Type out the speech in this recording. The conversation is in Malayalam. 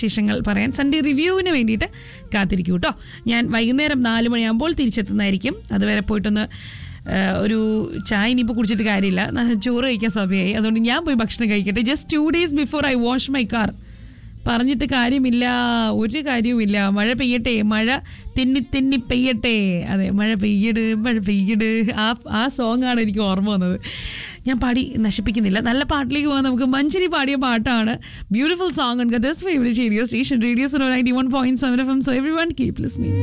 വിശേഷങ്ങൾ പറയാൻ സൺഡേ റിവ്യൂവിന് വേണ്ടിയിട്ട് കാത്തിരിക്കൂ കേട്ടോ ഞാൻ വൈകുന്നേരം നാല് മണിയാകുമ്പോൾ തിരിച്ചെത്തുന്നതായിരിക്കും അതുവരെ പോയിട്ടൊന്ന് ആ, ഒരു ചായ ഇനിയിപ്പോൾ കുടിച്ചിട്ട് കാര്യമില്ല ന- ചോറ് കഴിക്കാൻ സമയമായി അതുകൊണ്ട് ഞാൻ പോയി ഭക്ഷണം കഴിക്കട്ടെ just two days before I wash my car പറഞ്ഞിട്ട് കാര്യമില്ല ഒരു കാര്യവുമില്ല മഴ പെയ്യട്ടെ മഴ തെന്നി തെന്നി പെയ്യട്ടെ അതെ മഴ പെയ്യട് മഴ പെയ്യട് ആ ആ സോങ് ആണ് എനിക്ക് ഓർമ്മ വന്നത് ഞാൻ പാടി നശിപ്പിക്കുന്നില്ല നല്ല പാട്ടിലേക്ക് പോകാൻ നമുക്ക് മഞ്ചരി പാടിയ പാട്ടാണ് ബ്യൂട്ടിഫുൾ സോങ് ഉണ്ട് this favourite radio station radio so ninety one point seven F M so everyone keep listening